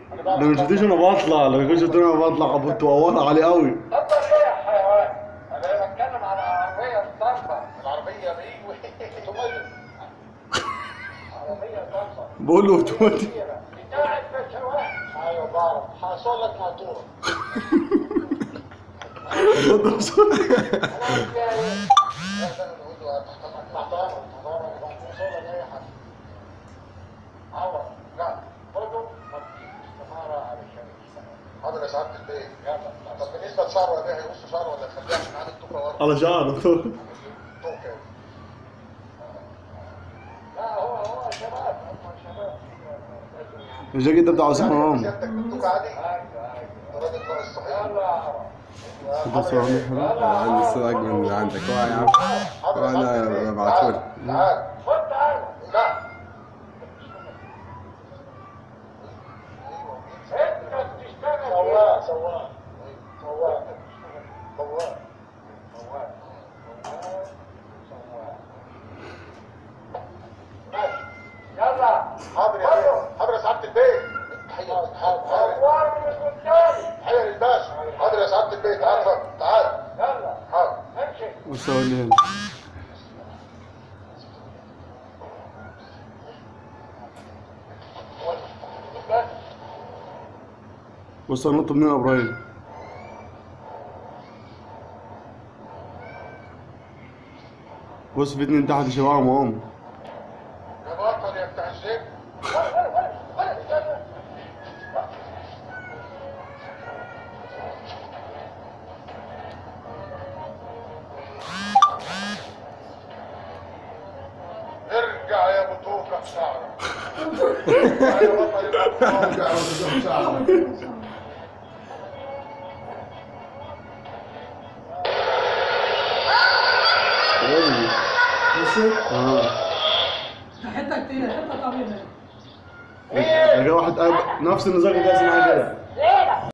ده ما شفتيش انا بطلع لو كنت شفتوني انا بطلع كنت بورع عليه قوي اتفضل ايه يا حيوان؟ انا بتكلم على العربية الضربة العربية ايه؟ اوتوماتيك عربية ضربة بقول له اوتوماتيك بتاعت بشوات ايوه بعرف حصل لك موتور انا عارف فيها ايه؟ لا ده نقول له تحت محترم محترم وصل لك اي حاجة عوض لا خده ما تجيش استمارة على الشمس حاضر يا سعادة البيت يلا طب بالنسبة لشعره ولا هيقص شعره ولا يخليه عشان عامل توكة ورا على شعره توكة لا هو هو شباب هم شباب الجاكيت ده بتاع عثمان سيادتك بالتوكة عادي؟ ايوه ايوه الراجل ده الصحيح يلا يا عرب ده صحيح انا عندي الصوت اكبر من اللي عندك هو يا عم وانا ببعتهولك تعال خد تعال لا انت بتشتغل سواق سواق سواق سواق سواق سواق ماشي يلا حاضر يا بيه حاضر يا سعادة البيت حاضر حاضر من قدامي حيا للباشا حاضر يا سعادة البيت تعال اتفضل تعال يلا حاضر امشي بص هو اللي هنا بس بص هنط منين يا ابراهيم بص في اتنين تحت شبابهم اهم يا بطل يا بتاع الجيب ارجع يا بطوكة بشعرك ارجع يا بطل يا بطوكة بشعرك اه حته كتير حته طويله ده كده واحد قاعد- نفس النظام اللي جالس معايا كده